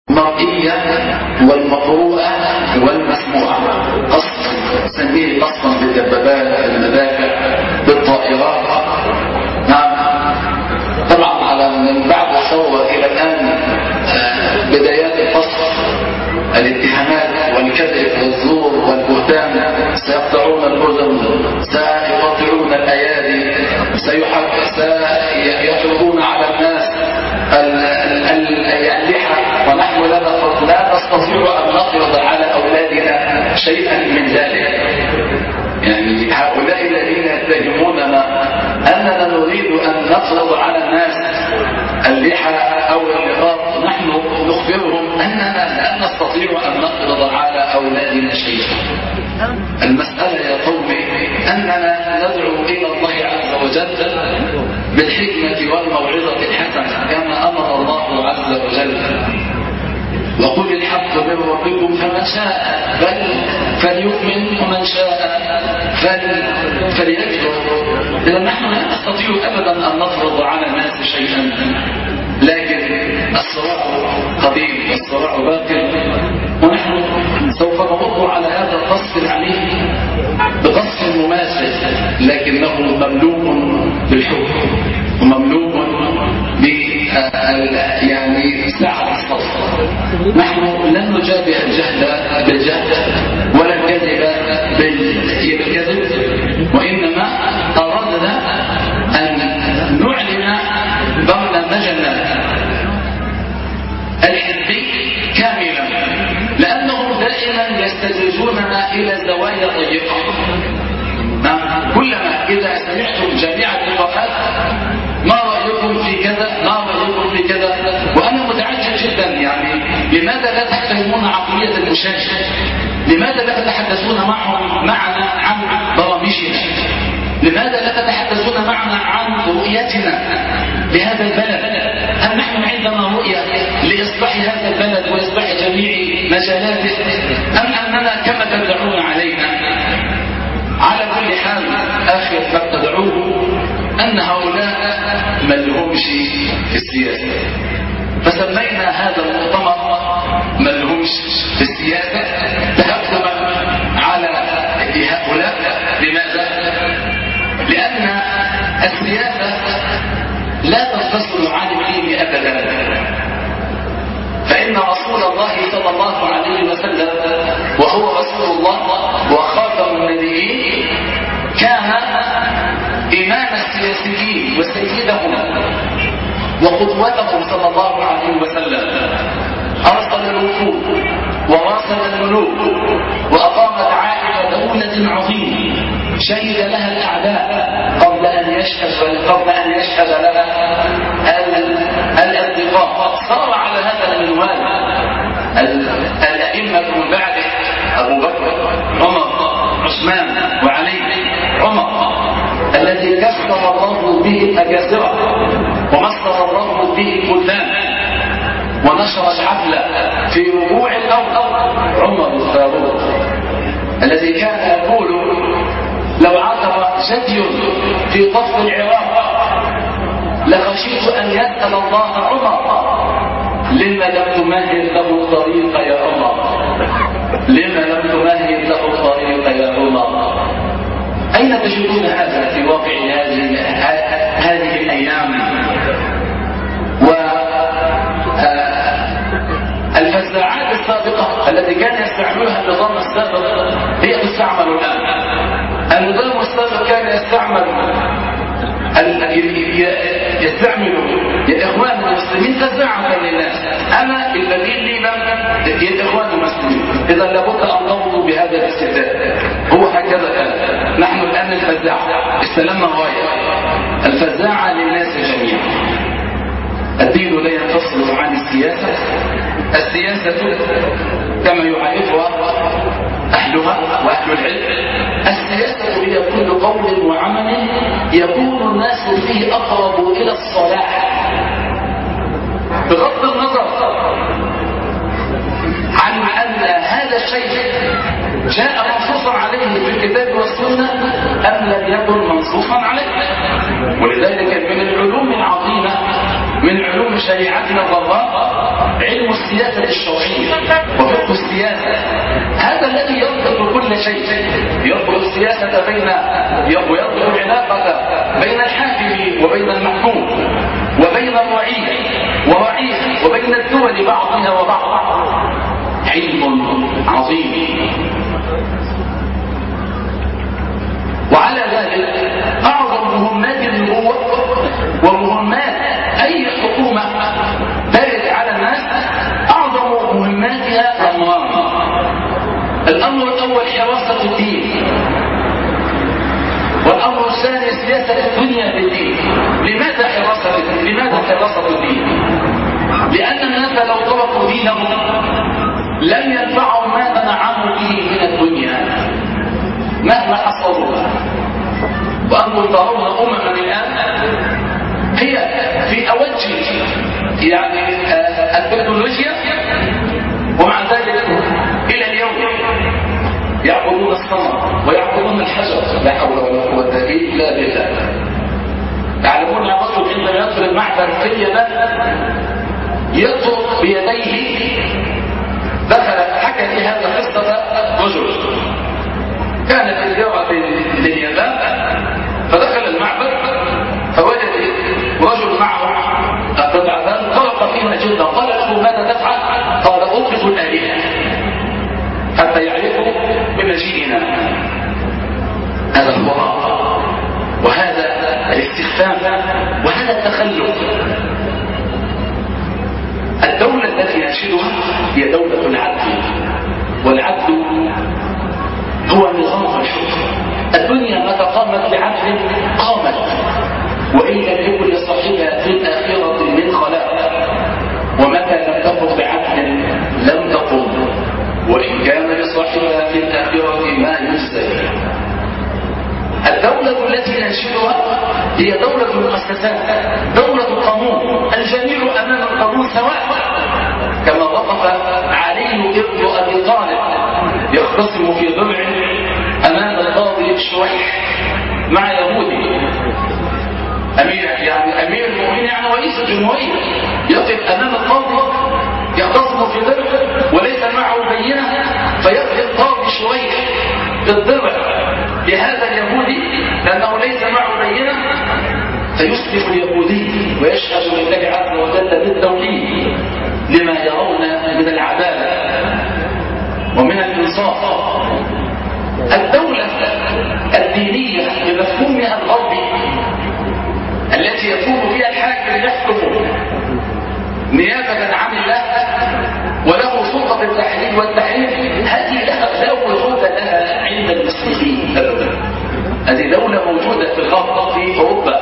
المرئية والمقروءة والمسموعة قصد سميه قصدا بالدبابات بالمدافع بالطائرات نعم طبعا على من بعد الثورة إلى الآن آه، بدايات القصد الاتهامات والكذب والزور والبهتان سيقطعون الأذن سيقطعون الأيادي سيحرقون على الناس اللحى ونحن لا لا نستطيع أن نفرض على أولادنا شيئا من ذلك يعني هؤلاء الذين يتهموننا أننا نريد أن نفرض على الناس اللحى أو النقاب نحن نخبرهم أننا لا نستطيع أن نفرض على أولادنا شيئا المسألة يا قومي أننا ندعو إلى الله عز وجل بالحكمة والموعظة الحسنة كما أمر الله عز وجل وقل الحق من ربكم فمن شاء بل فليؤمن ومن شاء فل فليكفر إذا نحن لا نستطيع أبدا أن نفرض على الناس شيئا لكن الصراع قديم والصراع باق ونحن سوف نمر على هذا القصف العنيف بقصف مماثل لكنه مملوء بالحب ومملوء ب يعني سعة الصدر نحن لن نجابه الجهل بالجهل ولا الكذب بالكذب وإنما أردنا أن نعلن برنامجنا الحزبي كاملا لأنهم دائما يستدرجوننا إلى زوايا ضيقة كلما إذا سمعتم جميع اللقاءات ما رأيكم في كذا ما رأيكم في كذا وأنا متعجب جدا يعني لماذا لا تحترمون عقلية المشاهد لماذا لا تتحدثون معهم معنا عن برامجنا لماذا لا تتحدثون معنا عن رؤيتنا لهذا البلد هل نحن عندنا رؤية لإصلاح هذا البلد وإصلاح جميع مجالاته أم أننا كما تدعون علينا على كل حال آخر ما تدعوه أن هؤلاء ما لهمش في السياسة فسمينا هذا المؤتمر ما لهمش في السياسة تهكما على هؤلاء لماذا؟ لأن السياسة لا تنفصل عن الدين أبدا فإن رسول الله صلى الله عليه وسلم وهو رسول الله وخاتم النبيين كان إمام السياسيين وسيدهم وقدوتهم صلى الله عليه وسلم أرسل الوفود وراسل الملوك وأقامت عائلة دولة عظيمة شهد لها الأعداء قبل أن يشهد قبل أن يشهد لها الأصدقاء صار على هذا المنوال الأئمة من بعده أبو بكر عمر عثمان وعلي عمر الذي كسر الله به الأجازرة ومسر الله به البلدان ونشر العدل في ربوع الأرض عمر الفاروق الذي كان يقول لو عثر جدي في طف العراق لخشيت أن يسأل الله عمر لما لم تمهد له الطريق يا عمر لما لم تمهد له الطريق يا عمر أين تجدون هذا في واقع هذه هذه الأيام و الفزاعات السابقة التي كان يستعملها النظام السابق هي تستعمل الآن النظام السابق كان يستعمل يستعمل يا إخوان المسلمين فزاعة للناس أنا البديل لي يا إخوان المسلمين إذا لابد أن نرضوا بهذا الاستفتاء هو هكذا كان نحن الآن الفزاعة استلمنا غاية الفزاعة للناس جميعا الدين لا ينفصل عن السياسة السياسة كما يعرفها أهلها وأهل العلم السياسة هي كل قول وعمل يكون الناس فيه أقرب إلى الصلاح بغض النظر عن أن هذا الشيء جاء منصوصا عليه في الكتاب والسنة أم لم يكن منصوصا عليه ولذلك من العلوم العظيمة من علوم شريعتنا الضراء علم السياسة كل شيء يضبط السياسة بين ويضبط العلاقة بين الحاكم وبين المحكوم وبين الرعية ورعية وبين الدول بعضها وبعض علم عظيم وعلى ذلك أعظم مهمات النبوة ومهمات أي حكومة ترد على الناس أعظم مهماتها أمران الأمر الأول حراسة الدين والأمر الثاني سياسة الدنيا بالدين لماذا حراسة الدين؟ لماذا حراسة الدين؟ لأن الناس لو تركوا دينهم لم ينفعهم ما منعهم به من الدنيا مهما حصلوا وأنتم ترون أمما الآن هي في أوج يعني التكنولوجيا ومع ذلك إلى اليوم يعبدون الصنم ويعبدون الحجر لا حول ولا قوة إلا بالله يعلمون يا رجل عندما يدخل المعبد في اليمن يطرق بيديه دخل حكى لي هذا قصة رجل كانت الجارة لليابان فدخل المعبد فوجد رجل معه قطعتان طرق فيها جدا قال له ماذا تفعل؟ قال أوقف الآلهة حتى يعرفوا بمجيئنا هذا الوراء وهذا الاستخفاف وهذا التخلف الدولة التي ينشدها هي دولة العدل والعدل هو نظام الحكم الدنيا متى قامت بعدل قامت وإن لم يكن لصاحبها في الآخرة من خلاق ومتى لم تقم بعدل لم تقم وإن كان لصاحبها في الآخرة ما يجزي الدولة التي ننشدها هي دولة المؤسسات دولة القانون الجميع أمام القانون سواء كما وقف علي ابن أبي طالب يختصم في ضلع أمام القاضي شويح مع يهودي أمير يعني أمير المؤمنين يعني رئيس الجمهورية يقف أمام القاضي يختصم في ضلع وليس معه بينة فيقف القاضي شويح بالضلع لهذا اليهودي لأنه ليس معه بينة فيسلم اليهودي ويشهد لله عز وجل بالتوحيد لما يرون من العدالة ومن الإنصاف الدولة الدينية بمفهومها الغربي التي يكون فيها الحاكم يحكم نيابة عن الله وله سلطة التحليل والتحريم هذه لا وجود لها عند المسلمين أبدا هذه دولة موجودة في الغرب في أوروبا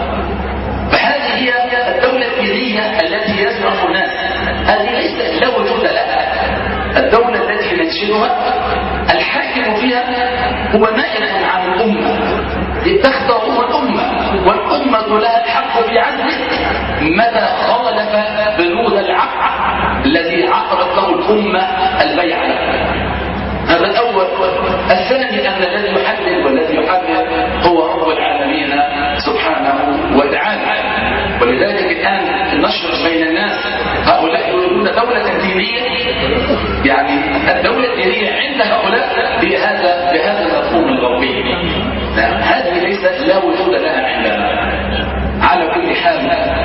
فهذه هي الدولة الدينية التي يزرع الناس هذه ليست لا وجود لها الدولة التي ننشدها الحاكم فيها هو نائب عن الأمة تختاره الأمة والأمة لها الحق في عدله متى خالف بنود العقل الذي عقدت له الأمة البيع له هذا الأول الثاني أن الذي يحدد والذي يحدد هو رب العالمين سبحانه وتعالى ولذلك الآن النشر بين الناس هؤلاء يريدون دولة دينية يعني الدولة الدينية عند هؤلاء بهذا بهذا المفهوم الغربي هذه ليست لا وجود لها عندنا على كل حال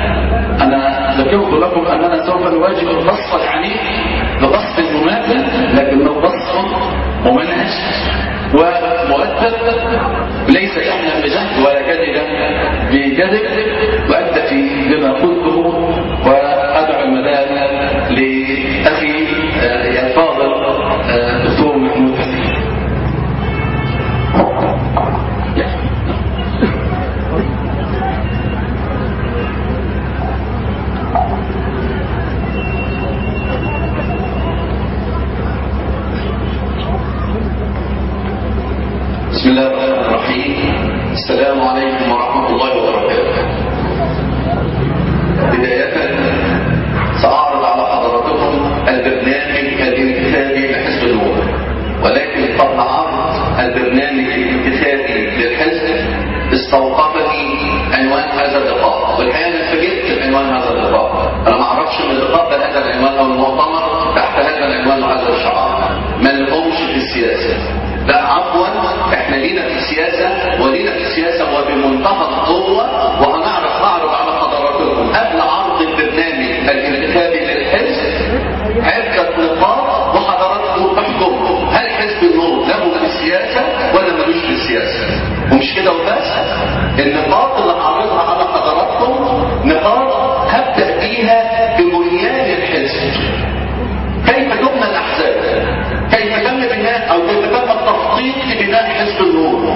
أنا ذكرت لكم أننا سوف نواجه البسط العنيف ببسط مماثل لكنه بسط ممنهج ومؤدب ليس يعمل بجهد ولا كذبا بكذب وأكتفي بما قلته وأدعو المدام لأخي الفاضل الدكتور محمود حسين بسم الله الرحمن الرحيم السلام عليكم ورحمة الله وبركاته بداية سأعرض على حضراتكم البرنامج الانتخابي لحزب النور ولكن قبل عرض البرنامج الانتخابي للحزب استوقفني عنوان هذا اللقاء والحقيقة أنا اتفاجئت بعنوان هذا اللقاء أنا ما أعرفش من اللقاء ده هذا العنوان أو المؤتمر تحت هذا العنوان وهذا الشعار ما لهمش في السياسة لا السياسة ولينا في السياسة وبمنتهى القوة وهنعرف نعرض على حضراتكم قبل عرض البرنامج الانتخابي للحزب عدة نقاط وحضراتكم تحكموا هل حزب النور له في السياسة ولا ملوش في السياسة ومش كده وبس النقاط اللي هعرضها على حضراتكم نقاط هبدأ بيها ببنيان الحزب كيف تبنى الأحزاب كيف تم بناء أو كيف تم التخطيط لبناء حزب النور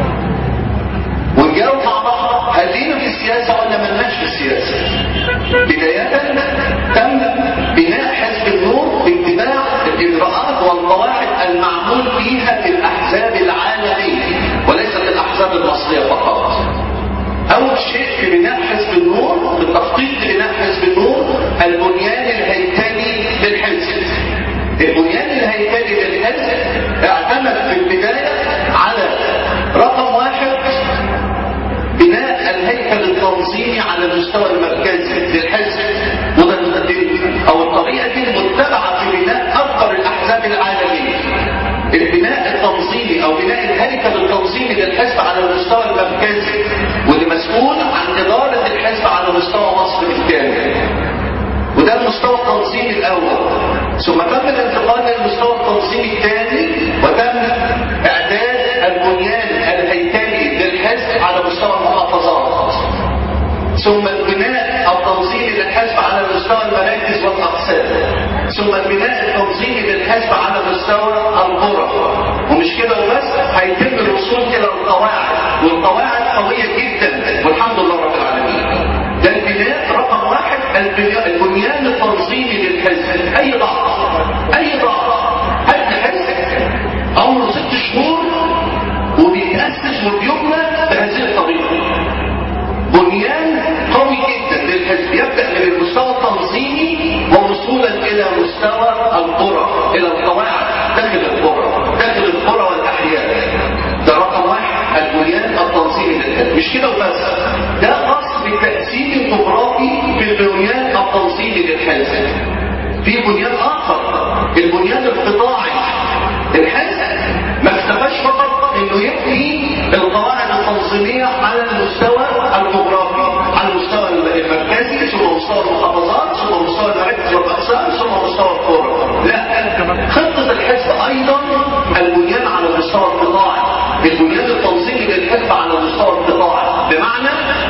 ونجاوب مع بعض هل لينا في السياسة ولا ملناش في السياسة بداية تم بناء حزب النور باتباع الإجراءات والقواعد المعمول بها في الأحزاب العالمية وليست الأحزاب المصرية فقط أول شيء في بناء حزب النور في التخطيط لبناء حزب النور البنيان الهيكلي للحزب البنيان الهيكلي للحزب اعتمد في البداية على رقم واحد بناء الهيكل التنظيمي على المستوى المركزي للحزب وده او الطريقه دي المتبعه في بناء اكبر الاحزاب العالميه البناء التنظيمي او بناء الهيكل التنظيمي للحزب على المستوى المركزي واللي مسؤول عن اداره الحزب على مستوى مصر بالكامل وده المستوى التنظيمي الاول ثم تم الانتقال للمستوى التنظيمي الثاني وتم اعداد البنيان الهيكلي للحزب على مستوى المحافظات ثم البناء التنظيمي للحزب على مستوى المراكز والاقسام ثم البناء التنظيمي للحزب على مستوى القرى ومش كده وبس هيتم الوصول الى القواعد والقواعد قويه جدا والحمد لله رب العالمين ده البناء رقم واحد البنيان, البنيان التنظيمي للحزب اي ضعف اي ضعف هات حزب عمره ست شهور وبيتاسس وبيبنى بهذه الطريقه بنيان قوي جدا للحزب يبدا من المستوى التنظيمي ووصولا الى مستوى القرى الى القواعد داخل القرى داخل القرى والاحياء ده رقم واحد البنيان التنظيمي للحزب مش كده وبس ده خاص بالتقسيم الجغرافي في البنيان التنظيمي للحزب في بنيان اخر البنيان القطاعي الحزب ما اكتفاش فقط انه يبني القواعد التنظيميه على المستوى الجغرافي على المستوى المركزي ثم مستوى المحافظات ثم مستوى المراكز والاقسام ثم مستوى القرى لا خطه الحزب ايضا البنيان على المستوى القطاعي البنيان التنظيمي للحزب على المستوى القطاعي بمعنى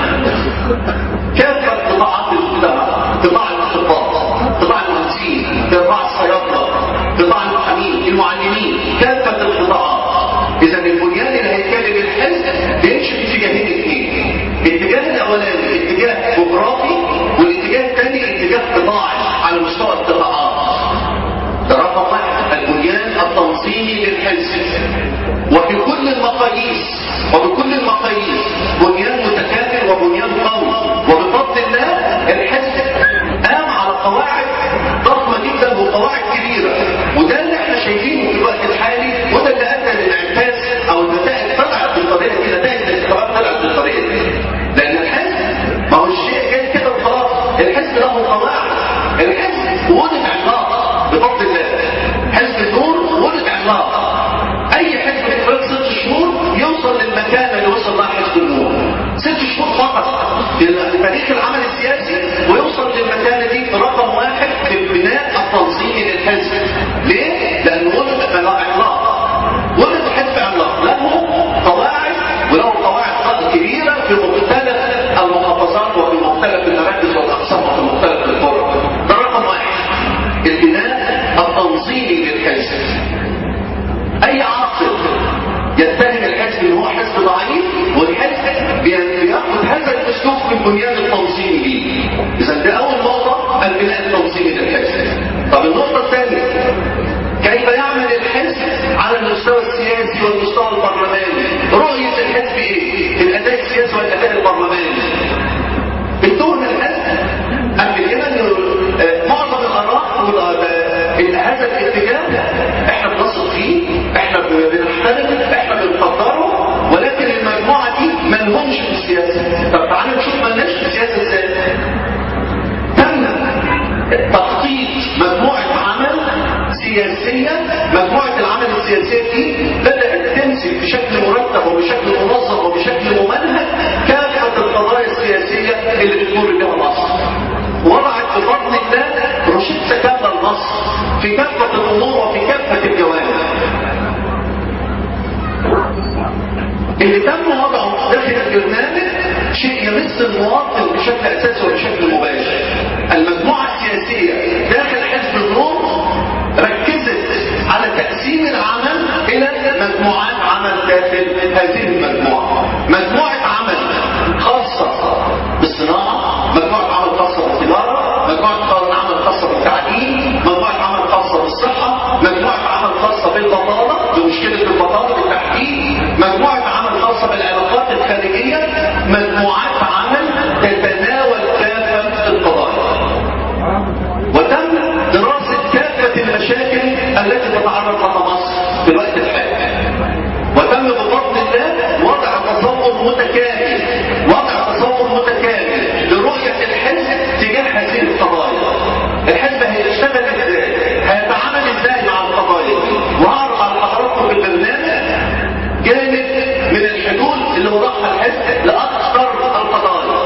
كافه قطاعات المجتمع قطاع الاطباء قطاع المهندسين قطاع الصيادله قطاع المحامين المعلمين كافه القطاعات اذا البنيان الهيكلي للحزب بيمشي في اتجاهين اثنين الاتجاه الاولاني اتجاه جغرافي والاتجاه الثاني اتجاه قطاعي على مستوى القطاعات ده رقم واحد البنيان التنظيمي للحزب وفي كل المقاييس وبكل المقاييس بنيان متكامل وبنيان قوي وبفضل الله الحزب قام على قواعد ضخمه جدا وقواعد كبيره وده اللي احنا شايفينه في الوقت الحالي وده اللي ادى للانعكاس او النتائج طلعت بالطريقه دي نتائج الانتخابات طلعت بالطريقه دي لان الحزب ما هو الشيء جاي كده وخلاص الحزب له قواعد الحزب ولد عملاق بفضل الله حزب النور ولد عملاق اي حزب في خلال ست شهور يوصل للمكانه اللي وصل لها حزب النور ست شهور فقط في تاريخ العمل السياسي ويوصل للمكانه دي رقم واحد في البناء التنظيمي للحزب ليه؟ لانه ولد عملاق ولد حزب عملاق له قواعد وله قواعد كبيره في مختلف المحافظات وفي مختلف المراكز والاقسام وفي مختلف القرى ده رقم واحد البناء التنظيمي للحزب اي عاقل يتهم الحزب ان هو حزب ضعيف والحزب بياخد هذا الاسلوب في البنيان التنظيمي ليه اذا ده اول نقطه البناء التنظيمي للحزب طب النقطه الثانيه كيف يعمل الحزب على المستوى السياسي والمستوى البرلماني رؤيه الحزب ايه الاداء السياسي والاداء البرلماني بتهم الحزب قبل كده انه معظم الاراء هذا الاتجاه احنا بنثق فيه احنا بنحترمه احنا بنقدره ولكن المجموعه دي ما لهمش في السياسه طب تعالى نشوف ما لناش في السياسه ازاي تم تخطيط مجموعه عمل سياسيه مجموعه العمل السياسيه دي بدات تتم تمسك بشكل مرتب وبشكل منظم وبشكل ممنهج كافة القضايا السياسية اللي بتمر بها مصر وضعت بفضل الله روشتة كاملة لمصر في كافة الأمور وفي كافة الجوانب اللي تم وضعه داخل البرنامج شيء يمس المواطن بشكل اساسي وبشكل مباشر المجموعه السياسيه داخل حزب النور ركزت على تقسيم العمل الى مجموعات عمل داخل هذه المجموعه مجموعه عمل خاصه بالصناعه مجموعه عمل خاصه بالتجاره مجموعه عمل خاصه بالتعليم مجموعه عمل خاصه بالصحه مجموعه عمل خاصه بالبطاله بمشكله البطاله بالتحديد مجموعه عمل خاصه بالعلاقات الخارجيه مجموعات عمل تتناول كافه القضايا وتم دراسه كافه المشاكل التي تتعرض لها مصر في الوقت الحالي وتم بفضل الله وضع تصور متكامل وضع تصور متكامل لرؤيه الحزب تجاه هذه القضايا الحزب هيشتغل ازاي هيتعامل ازاي مع القضايا دي وهعرض على حضراتكم في البرنامج جانب من الحلول اللي وضعها الحزب لاكثر القضايا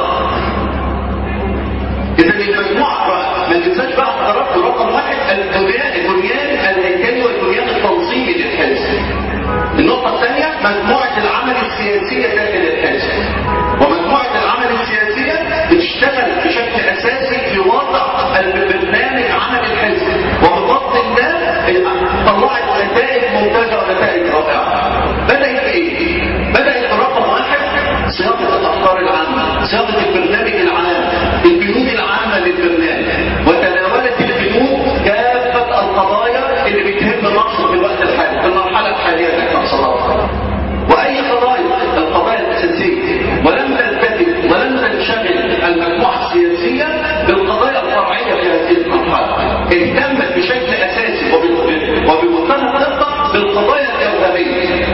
اذا المجموعه بقى ما ننساش بقى حضراتكم رقم واحد البنيان البنيان الهيكلي والبنيان التنظيمي للحزب النقطه الثانيه مجموعه العمل السياسيه داخل الحزب ومجموعه العمل السياسيه بتشتغل بشكل اساسي في وضع برنامج عمل الحزب وبفضل الله طلعت نتائج ممتازه ونتائج رائعه بدات بايه؟ بدات برقم واحد صياغه الافكار العامه صياغه البرنامج العام البنود العامه للبرنامج وتناولت البنود كافه القضايا اللي بتهم مصر في الوقت الحالي في المرحله الحاليه اللي احنا وصلنا واي قضايا القضايا الاساسيه ولم تلتفت ولم تنشغل المجموعه السياسيه بالقضايا الفرعيه في هذه المرحله اهتمت بشكل اساسي وبمنتهى الدقه بالقضايا الجوهريه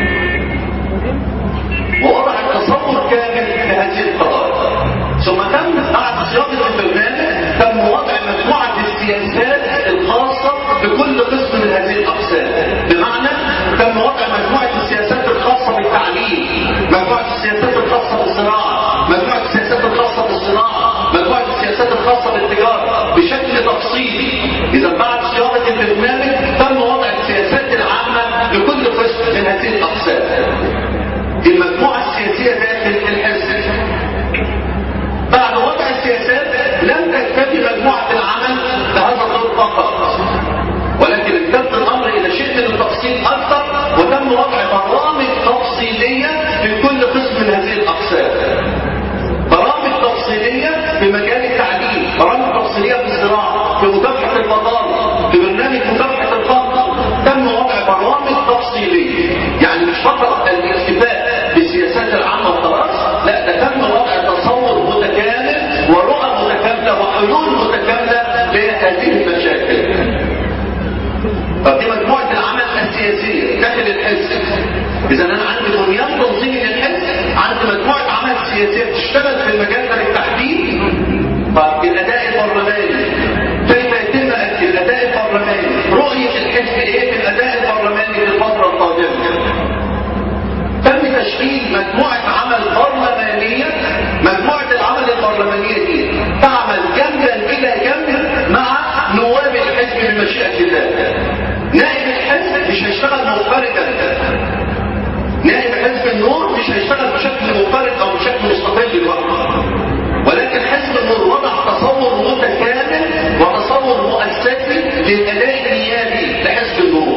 ووضعت تصور كامل لهذه القضايا ثم تم بعد صياغه البرنامج تم وضع مجموعه السياسات الخاصه بكل قسم من هذه الاقسام بمعنى تم وضع مجموعه السياسات الخاصه بالتعليم مجموعه السياسات الخاصه بالزراعه مجموعه السياسات الخاصه بالصناعه مجموعه السياسات الخاصه بالتجاره بشكل تفصيلي اذا بعد صياغه البرنامج تم وضع السياسات العامه لكل قسم من هذه الاقسام المجموعه السياسيه داخل الحزب بعد وضع السياسات لم تكتفي مجموعة العمل بهذا الدور فقط ولكن امتد الأمر إلى شيء من التفصيل أكثر وتم وضع برامج تفصيلية لكل قسم من هذه الأقسام برامج تفصيلية في مجال التعليم برامج تفصيلية في الزراعة في مكافحة البطالة في برنامج مكافحة الفقر تم وضع برامج تفصيلية يعني مش فقط الاكتفاء بالسياسات العامة وخلاص لا ده تم وضع تصور متكامل ورؤى متكاملة وحلول متكاملة لهذه المشاكل طب دي مجموعة العمل السياسية داخل الحزب إذا أنا عندي بنيان تنظيمي للحزب عندي مجموعة عمل سياسية بتشتغل في المجال ده بالتحديد طب الأداء البرلماني كيف يتم الأداء البرلماني رؤية الحزب إيه في الأداء البرلماني في الفترة القادمة تم تشكيل مجموعة عمل برلمانية مجموعة العمل البرلمانية دي تعمل جنبا إلى جنب مع نواب الحزب بمشيئة الله نائب الحزب مش هيشتغل منفردا نائب حزب النور مش هيشتغل بشكل منفرد أو بشكل مستقل لوحده ولكن حزب النور وضع تصور متكامل وتصور مؤسسي للأداء النيابي لحزب النور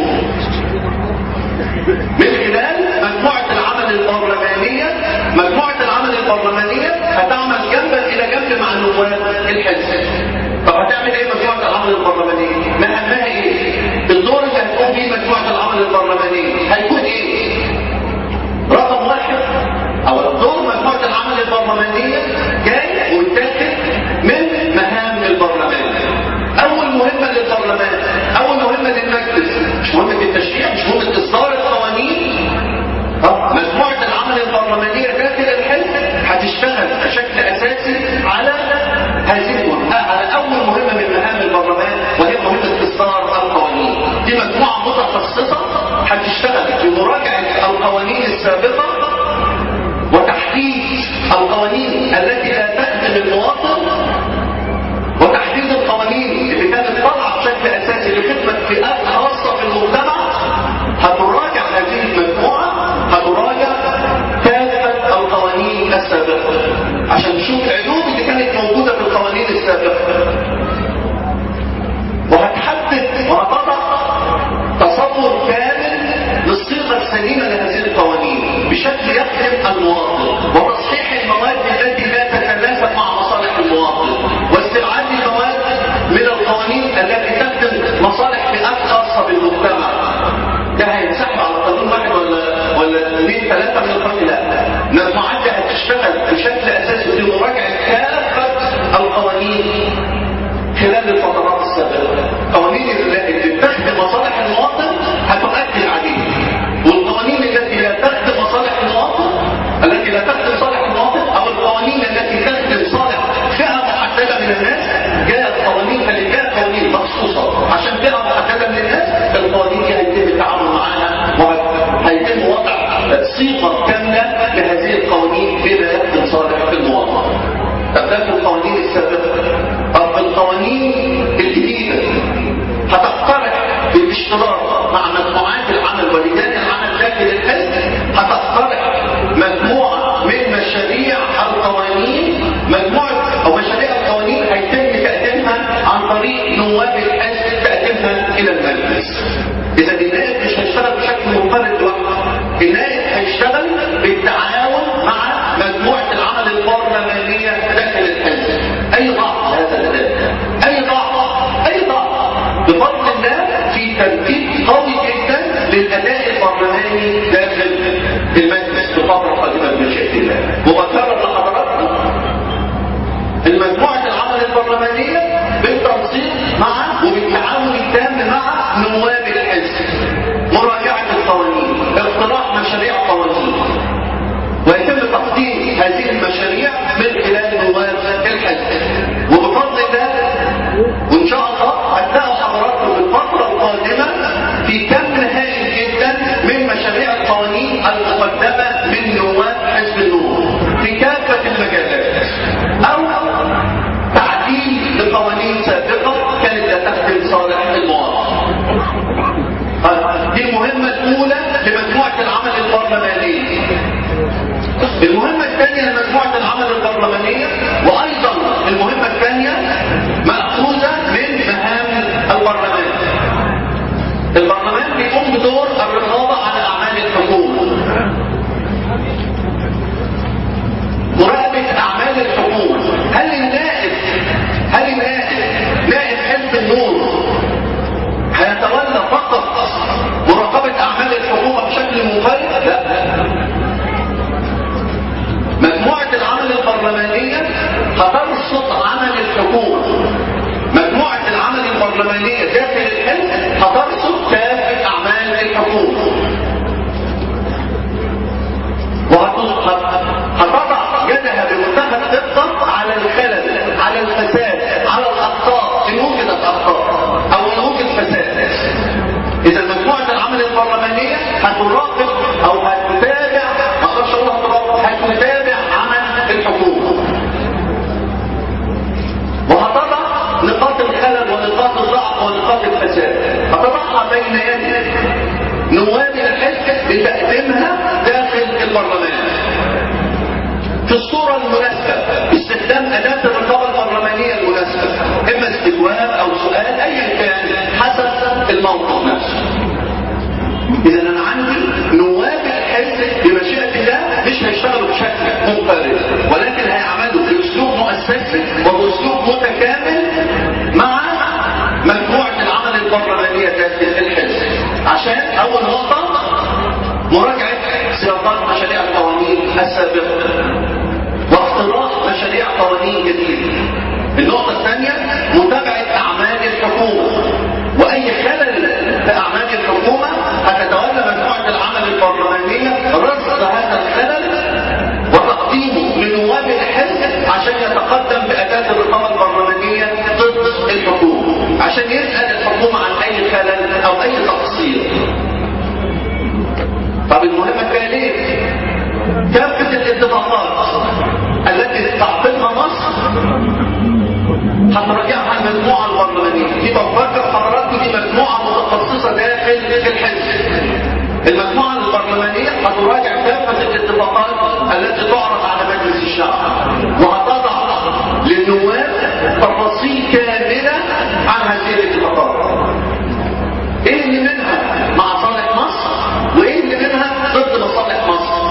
من خلال مجموعة العمل البرلمانية مجموعة العمل البرلمانية هتعمل جنبا إلى جنب مع نواب الحزب طب هتعمل ايه مجموعة العمل البرلمانية؟ مهمها ايه؟ الدور اللي هتكون فيه مجموعة العمل البرلمانية هيكون ايه؟ رقم واحد او الدور مجموعة العمل البرلمانية جاي ويتاخد من مهام البرلمان اول مهمة للبرلمان اول مهمة للمجلس مش مهمة التشريع مش مهمة اصدار القوانين مجموعة العمل البرلمانية داخل الحزب هتشتغل بشكل اساسي على هذه المهمة على اول مهمة من مهام البرلمان وهي مهمة اصدار القوانين دي مجموعة متخصصة هتشتغل في مراجعة القوانين السابقة وتحديد القوانين التي لا تخدم المواطن وتحديد القوانين اللي كانت طالعه بشكل اساسي لخدمه فئات خاصه في المجتمع هتراجع هذه المجموعه هتراجع كافه القوانين السابقه عشان نشوف العيوب اللي كانت موجوده في القوانين السابقه وهتحدد وهتضع تصور كامل للصيغه السليمه لهذه القوانين بشكل يخدم المواطن وتصحيح المواد التي لا تتناسب مع مصالح المواطن واستبعاد المواد من القوانين التي تخدم مصالح فئات خاصه بالمجتمع ده هينسحب على قانون واحد ولا ولا اثنين ثلاثه من القانون لا مجموعات دي هتشتغل بشكل اساسي في مراجعه كافه القوانين خلال الفترات السابقه قوانين اللي بتخدم مصالح المواطن هتؤكد عليه والقوانين التي لا تخدم مصالح المواطن التي لا تخدم صالح المواطن او القوانين التي تخدم صالح فئه محدده من الناس جاءت قوانين كانت جاءت قوانين مخصوصه عشان فئه محدده من الناس القوانين دي هيتم التعامل معاها وهيتم وضع صيغه كامله لهذه القوانين بما يخدم صالح المواطن طب ده في القوانين السابقه طب في القوانين الجديده هتقترح بالاشتراك مع مجموعات العمل ولجان العمل داخل الحزب هتقترح مجموعه من مشاريع القوانين مجموعه او مشاريع القوانين هيتم تقديمها عن طريق نواب الحزب تقديمها الى المجلس اذا النائب مش هيشتغل بشكل منفرد لوحده النائب هيشتغل بالتعاون مع مجموعه العمل البرلمانيه داخل الحزب اي ضعف هذا الاداء اي ضعف اي ضعف بفضل الله في ترتيب قوي جدا للاداء البرلماني داخل المجلس بفتره قادمه بمشيئه الله وبكرر لحضراتكم المجموعه العمل البرلمانيه بالتنسيق مع وبالتعاون التام مع نواب الحزب مراجعه القوانين اقتراح مشاريع قوانين ويتم تقديم هذه المشاريع من خلال نواب الحزب وبفضل الله وان شاء الله هتلاقوا حضراتكم في الفتره القادمه في كم هائل جدا من مشاريع القوانين المقدمه من نواب حزب النور في كافه المجالات او تعديل لقوانين سابقه كانت لا تخدم صالح المواطن دي المهمه الاولى لمجموعه العمل البرلماني المهمة الثانية لمجموعة العمل البرلمانية وأيضا المهمة الثانية مأخوذة من مهام البرلمان البرلمان بيقوم بدور الرقابة على أعمال الحكومة مراقبة أعمال الحكومة هل النائب هل النائب نائب حزب النور هيتولى فقط مراقبة أعمال الحكومة بشكل منفرد؟ لا مجموعة العمل البرلمانية هترصد عمل الحكومة مجموعة العمل البرلمانية داخل الحزب هترصد كافة أعمال الحكومة وهتضع يدها بمنتهى الدقة على الخلل على الفساد على الأخطاء إن وجدت أخطاء أو إن وجد فساد إذا مجموعة العمل البرلمانية هتراقب أو هتتابع ما أقدرش أقول هتراقب هتتابع عمل الحكومة وهتضع نقاط الخلل ونقاط الضعف ونقاط الفساد هتضعها بين يدي نواب الحزب لتقديمها داخل البرلمان في الصورة المناسبة باستخدام أداة الرقابة البرلمانية المناسبة إما استجواب أو سؤال أيا كان حسب الموقف نفسه إذا أنا عندي نواب الحزب بمشيئة الله مش هيشتغلوا بشكل منفرد ولكن هيعملوا بأسلوب مؤسسي وبأسلوب متكامل مع مجموعة العمل البرلمانية داخل الحزب عشان أول نقطة مراجعة سياقات مشاريع القوانين السابقة واقتراح مشاريع قوانين جديدة النقطة الثانية متابعة أعمال الحكومة وأي خلل في أعمال الحكومة هتتولى مجموعة العمل البرلمانية رصد هذا الخلل وتقديمه لنواب الحزب عشان يتقدم بأداة الرقابة البرلمانية ضد الحكومة عشان يسأل الحكومة عن أي خلل أو أي تقصير طب المهمة الثانية هنراجعها المجموعة البرلمانية دي بفكر حضراتكم دي مجموعة متخصصة داخل الحزب المجموعة البرلمانية هتراجع كافة الاتفاقات التي تعرض على مجلس الشعب وهتضع للنواب تفاصيل كاملة عن هذه الاتفاقات ايه اللي منها مع صالح مصر وايه اللي منها ضد مصالح مصر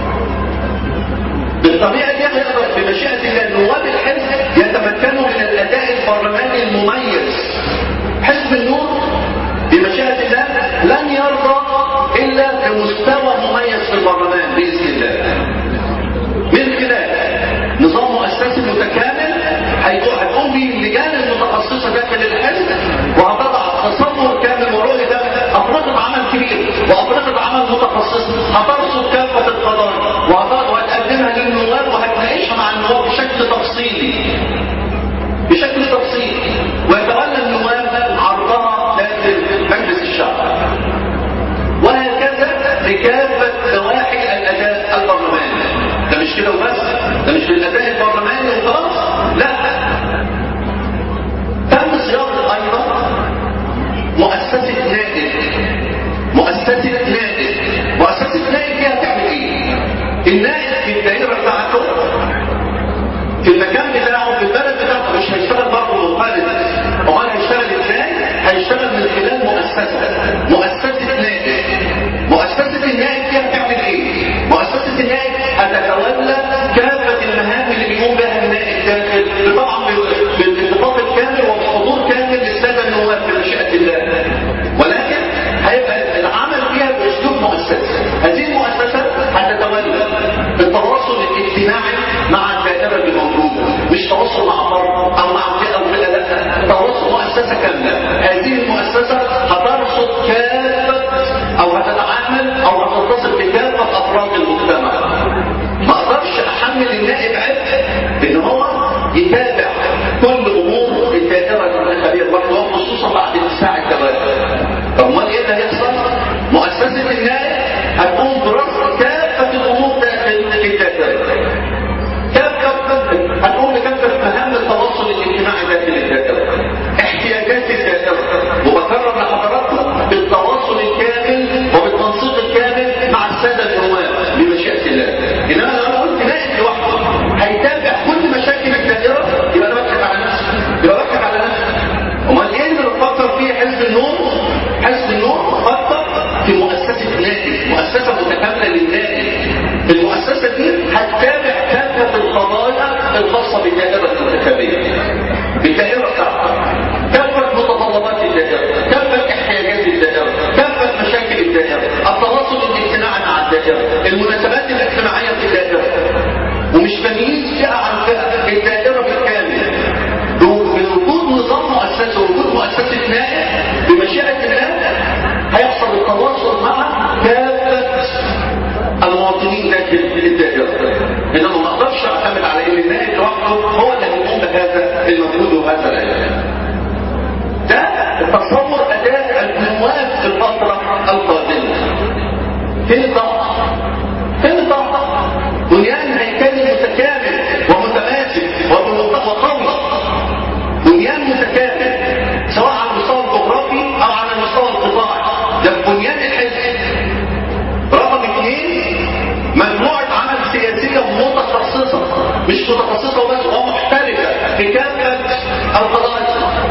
بالطريقة دي هيقدر بمشيئة الله نواب الحزب يتمكنوا من الأداء البرلماني المميز حزب النور بمشيئة الله لن يرضى إلا بمستوى مميز في البرلمان بإذن الله من خلال نظام مؤسسي متكامل هتقوم به اللجان المتخصصة داخل الحزب وهتضع تصور كامل ورؤية ده أفرقة عمل كبير وأفرقة عمل متخصصة هترصد كافة القضايا وهتقدمها للنواب وهتناقشها مع النواب بشكل تفصيلي بشكل تفصيلي ويتولى النواب عرضها داخل مجلس الشعب وهكذا بكافة نواحي الأداء البرلماني ده مش كده وبس ده مش الأداء البرلماني وخلاص لا تم صياغة أيضا مؤسسة نائب مؤسسة نائب مؤسسة نائب دي هتعمل ايه؟ النائب في الدائرة بتاعته في المكان بتاعه في البلد بتاعته مش هيشتغل برضه منفرد امال هيشتغل ازاي؟ هيشتغل من خلال مؤسسة مؤسسة نائب مؤسسة النائب دي هتعمل ايه؟ مؤسسة النائب هتتولى كافة المهام اللي بيقوم بها النائب داخل طبعا بالاتفاق الكامل وبحضور كامل للسادة النواب بمشيئة الله ولكن هيبقى العمل فيها باسلوب مؤسسي هذه المؤسسة هتتولى التواصل الاجتماعي مع الدائرة اللي موجودة مش تواصل مع فرد او مع فئة او فئة لا تواصل مؤسسة كاملة هذه المؤسسة هترصد كافة او هتتعامل او هتتصل بكافة افراد المجتمع ما اقدرش احمل النائب عبء ان هو يتابع كل امور الدائرة الانتخابية لوحده خصوصا بعد اتساع الدوائر طب امال ايه اللي هيحصل؟ مؤسسة النائب هتقوم برصد كافة الامور داخل الدائرة كافة هتقوم بكافة مهام التواصل الاجتماعي داخل الدائرة احتياجات الدائرة وبكرر لحضراتكم بالتواصل الكامل وبالتنسيق الكامل مع السادة النواب بمشيئة الله انما لو انا قلت نائب لوحده هيتابع كل مشاكل الدائرة يبقى انا بضحك على نفسي يبقى بضحك على نفسي امال ايه اللي بتفكر فيه حزب النور حزب النور فكر في مؤسسة نائب مؤسسة متكاملة للنائب المؤسسة دي هتتابع كافة القضايا الخاصة بالدائرة الانتخابية بالدائرة بتاعتها كافة متطلبات الدائرة كافة احتياجات الدائرة كافة مشاكل الدائرة التواصل الاجتماعي مع الدائرة المناسبات الاجتماعية في الدائرة ومش تمييز فئة عن فئة الدائرة بالكامل بوجود نظام مؤسسي ووجود مؤسسة نائب بمشيئة الله هيحصل التواصل مع كافة المواطنين داخل الدائرة انما ما اقدرش اعتمد على ان النائب لوحده هو اللي هيقوم بهذا المجهود وهذا العلم ده تصور اداء النواب في الفترة القادمة فين الضغط؟ فين الضغط؟ بنيان هيكلي متكامل ومتماسك وقوي بنيان متكامل سواء على المستوى الجغرافي او على المستوى القطاعي ده بنيان الحزب رقم اثنين مجموعة عمل سياسية متخصصة مش متخصصة وبس ومحترفة في كافة القضايا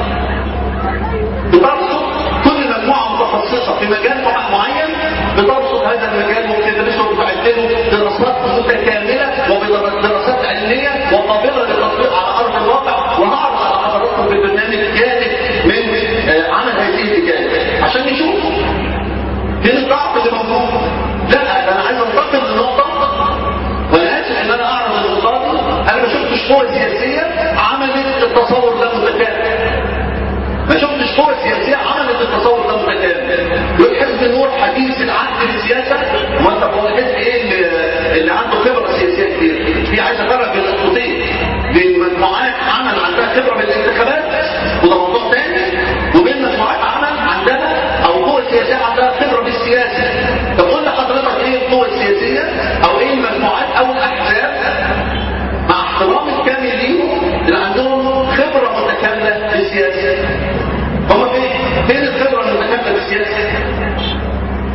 بترصد كل مجموعة متخصصة في مجال معين بترصد هذا المجال وبتدرسه وبتعدله دراسات متكاملة وبدراسات علمية وقابلة للتطبيق على أرض الواقع وهعرض على حضراتكم في برنامج جانب من عمل هذه اللجان عشان نشوف فين الضعف اللي موجود لا ده انا عايز انتقل للنقطة وانا اسف ان انا اعرض النقاط انا ما شفتش قوة سياسية عملت التصور ده متكامل ما شفتش قوة سياسية عملت التصور ده متكامل يقول حزب النور حديث العهد بالسياسة ما انت هو الحزب ايه اللي, اللي عنده خبرة سياسية كتير في عايز افرق بين الخطوتين بين مجموعات عمل عندها خبرة بالانتخابات وده موضوع تاني وبين مجموعات عمل عندها او قوة سياسية عندها خبرة بالسياسة طب قول لحضرتك ايه القوة السياسية او ايه المجموعات او الاحزاب مع احترام الكامل ليهم اللي عندهم خبرة متكاملة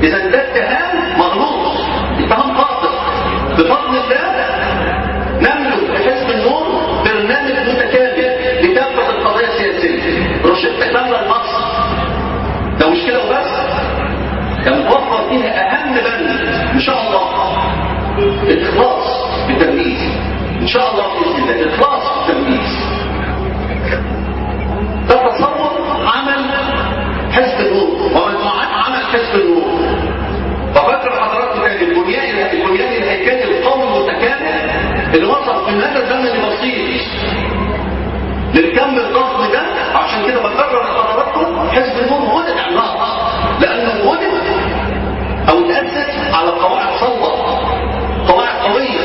اذا ده اتهام مغلوط اتهام خاطئ بفضل الله نملك في حزب النور برنامج متكامل لكافه القضايا السياسيه روشته كامله لمصر ده مش كده وبس ده متوفر فيها اهم بند ان شاء الله الاخلاص بالتنفيذ ان شاء الله باذن الله الاخلاص بالتنفيذ ده تصور عمل حزب النور ومجموعات عمل حزب النور وفاكر حضراتكم كان البنيان البنيان الهيكلي القومي المتكامل اللي وصل في مدى زمني بسيط للكم الضخم ده عشان كده بكرر لحضراتكم حزب النور ولد عملاق لانه ولد او تاسس على قواعد صلبه قواعد قويه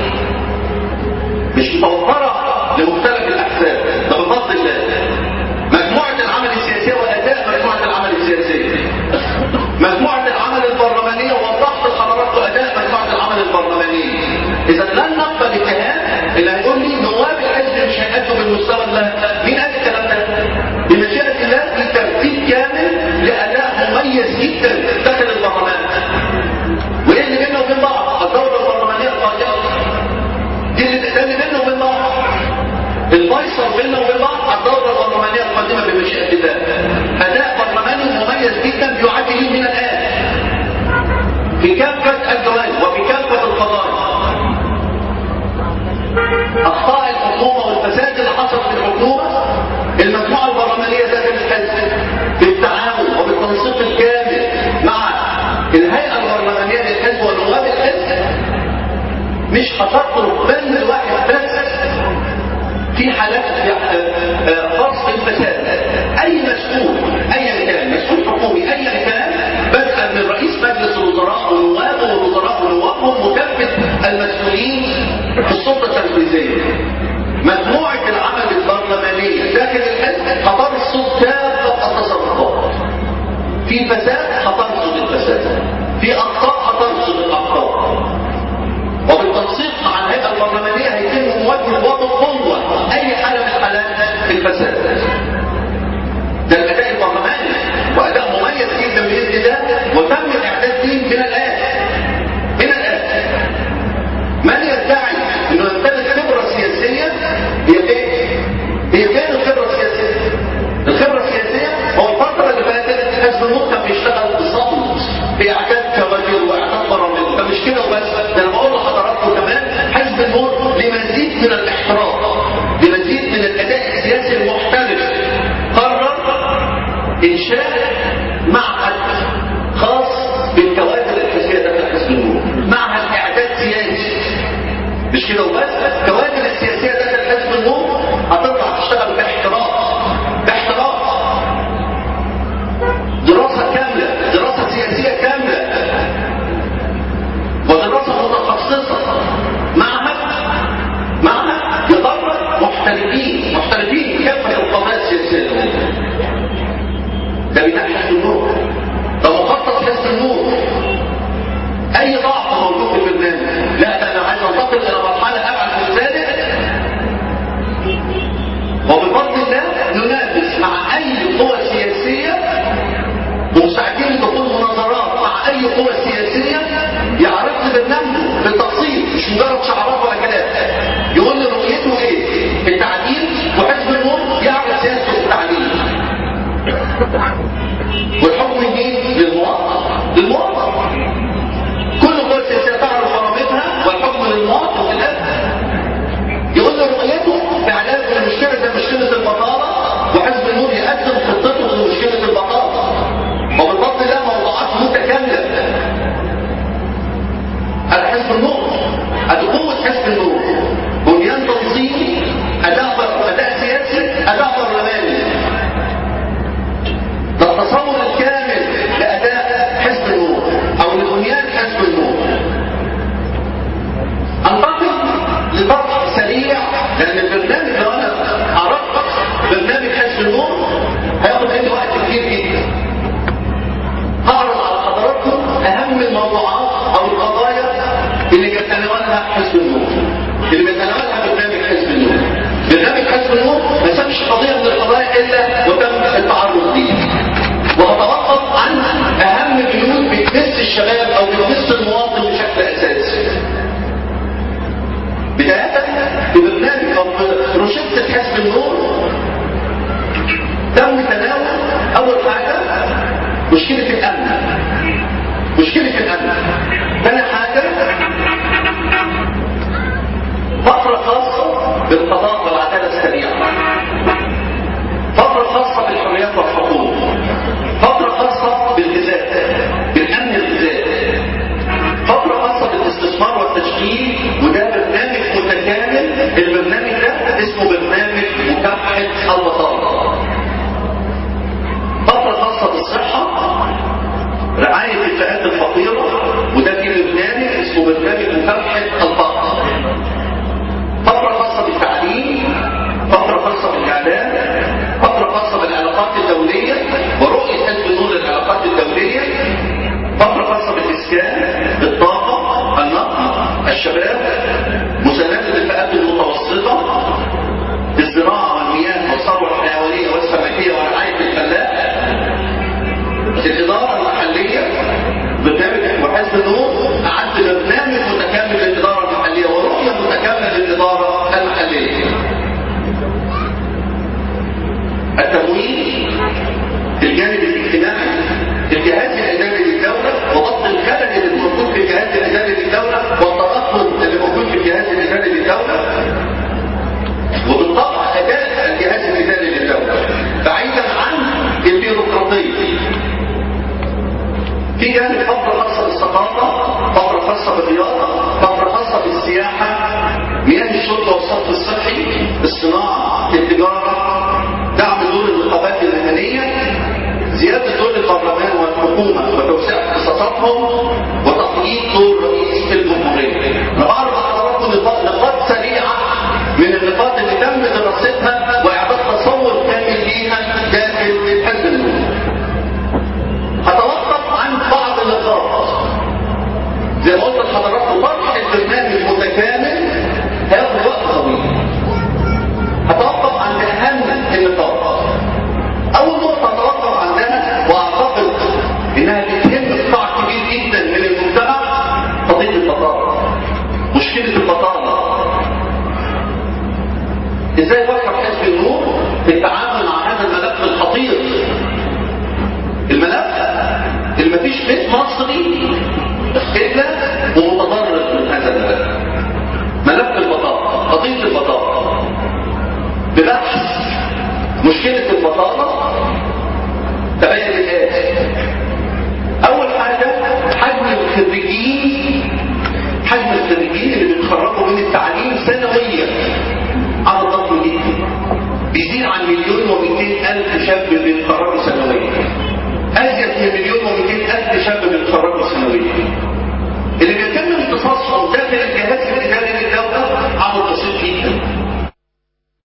مش متوفره لمختلف الاحزاب ده بفضل الله مجموعه العمل السياسيه واداء مجموعه العمل السياسيه مجموعه العمل البرلمانيه وضحت لحضراتكم اداء مجموعه العمل البرلمانيه اذا لن نقبل اتهام اللي هيقول لي نواب الحزب مش هيأدوا بالمستوى ده مين قال الكلام ده؟ بمشيئه الله في ترتيب كامل لاداء مميز جدا داخل البرلمان وايه اللي بيننا وبين بعض؟ الدوره البرلمانيه القادمه دي اللي ده اللي بيننا وبين بعض الفيصل بيننا وبين بعض الدوره البرلمانيه القادمه بمشيئه الله اداء برلماني مميز جدا بيعد لي من الان في كافه الجوانب وفي كافه القضايا اخطاء الحكومه والفساد اللي حصل في الحكومه المجموعه البرلمانيه داخل الحزب بالتعاون وبالتنسيق الكامل مع الهيئه البرلمانيه للحزب ونواب الحزب مش هتطلب بند واحد بس في حالات خاص بالفساد اي مسؤول ايا كان مسؤول حكومي ايا كان بدءا من رئيس مجلس الوزراء ونوابه والوزراء ونوابهم وكافه المسؤولين في السلطه التنفيذيه مجموعه العمل البرلمانيه داخل الحزب هترصد كافه التصرفات في فساد هترصد الفساد في اخطاء هترصد الاخطاء وبالتنسيق مع الهيئه البرلمانيه هيتم مواجهه وبقوه اي حاله من حالات الفساد ده الاداء البرلماني واداء مميز جدا باذن الله وتم الاعداد ليه من الان من الان من يدعي انه يمتلك خبره سياسيه هي ايه؟ هي فين الخبره السياسيه؟ الخبره السياسيه هو الفتره اللي فاتت حزب النور كان بيشتغل بصمت في اعداد كوادر واعداد برامج فمش كده وبس ده انا بقول لحضراتكم كمان حزب النور لمزيد من الاحتراف لمزيد من الاداء السياسي المحترف قرر انشاء معهد خاص بالكوادر الحزبيه داخل حزب النور معهد اعداد سياسي مش كده وبس الكوادر السياسيه داخل حزب النور هتطلع تشتغل باحتراف باحتراف دراسه كامله دراسه سياسيه كامله ودراسه متخصصه معهد معهد يدرب محترفين محترفين في كافه القضايا السياسيه ده بناء حزب النور ده مخطط حزب النور اي ضعف موجود في البرنامج لا ده انا عايز انتقل الى مرحله ابعد من ذلك وبفضل الله ننافس مع اي قوى سياسيه ومساعدين لدخول مناظرات مع اي قوى سياسيه يعرض لي برنامجه بالتفصيل مش مجرد شعارات ولا كلام يقول لي رؤيته ايه في التعديل وحزب النور يعرض سياسته في التعديل والحكم مين للمواطن للمواطن كل قوى سياسيه تعرض برامجها والحكم للمواطن في الاخر يقول لي رؤيته في علاج المشكله زي مشكله البطاله وحزب النور يقدم خطته لمشكله البطاله وبالفضل الله موضوعات متكامله على حزب النور ادي قوه حزب النور بنيان تنظيمي اداء اداء سياسي اداء برلماني ده التصور الكامل لاداء حزب النور او لبنيان حزب النور انتقل لطرح سريع لان البرنامج لو انا عرضت برنامج حزب النور هياخد مني وقت كتير جدا هعرض على حضراتكم اهم الموضوعات او القضايا اللي بيتناولها حزب النور اللي بيتناولها برنامج حزب النور برنامج حزب النور ما سابش قضيه من القضايا الا وتم التعرض ليها وهتوقف عن اهم بنود بتمس الشباب او بتمس المواطن بشكل اساسي بداية ببرنامج او بروشتة حزب النور تم تناول اول حاجة مشكلة الامن مشكلة الامن ثاني حاجة فقرة خاصة بالقضاء والعدالة السريعة فقرة خاصة بالحريات والحقوق فقرة خاصة بالغذاء بالأمن الغذائي فقرة خاصة بالاستثمار والتشغيل وده برنامج متكامل البرنامج ده اسمه برنامج مكافحة البطالة فقرة خاصة بالصحة رعاية الفئات الفقيرة وده في برنامج اسمه برنامج مكافحة الفقر فقرة خاصة بالتعليم فقرة خاصة بالإعلام فقرة خاصة بالعلاقات الدولية ورؤية حزب النور للعلاقات الدولية فقرة خاصة بالإسكان الطاقة النقل الشباب مساندة الفئات المتوسطة الزراعة والمياه والثروة الحيوانية والسمكية ورعاية الفلاح الإدارة المحلية برنامج وحزب النور أعد برنامج متكامل للإدارة المحلية ورؤية متكاملة للإدارة المحلية التمويل الجانب الاجتماعي الجهاز الاداري للدوله وضبط الخلل اللي موجود في الجهاز الاداري للدوله والتاخر اللي موجود في الجهاز الاداري للدوله وبالطبع اداء الجهاز الاداري للدوله بعيدا عن البيروقراطيه في جانب فقره خاصه بالثقافه فقره خاصه بالرياضه فقره خاصه بالسياحه مياه الشرطه والصرف الصحي الصناعه التجاره دعم دور النقابات المهنيه زياده دور البرلمان والحكومه وتوسيع اختصاصاتهم وتقييد دور رئيس الجمهوريه. انا بعرض حضراتكم نقاط سريعه من النقاط اللي تم دراستها واعداد تصور كامل ليها داخل حزب النور. هتوقف عن بعض النقاط زي ما قلت لحضراتكم طرح البرنامج متكامل هياخد وقت طويل هتوقف عند اهم النقاط اول نقطه هتوقف عندها واعتقد انها بتهم قطاع كبير جدا من المجتمع قضيه البطاله مشكله البطاله ازاي فكر حزب النور في التعامل مع هذا الملف الخطير الملف اللي مفيش بيت مصري الا ومتضرر من هذا الملف ملف البطاله قضيه البطاله ببحث مشكله البطاله تبين الاتي اول حاجه حجم الخريجين حجم الخريجين اللي بيتخرجوا من التعليم سنويا عدد ضخم جدا بيزيد عن مليون و200 الف شاب بيتخرجوا سنويا ازيد من مليون و200 الف شاب بيتخرجوا سنويا اللي بيتم امتصاصهم داخل الجهاز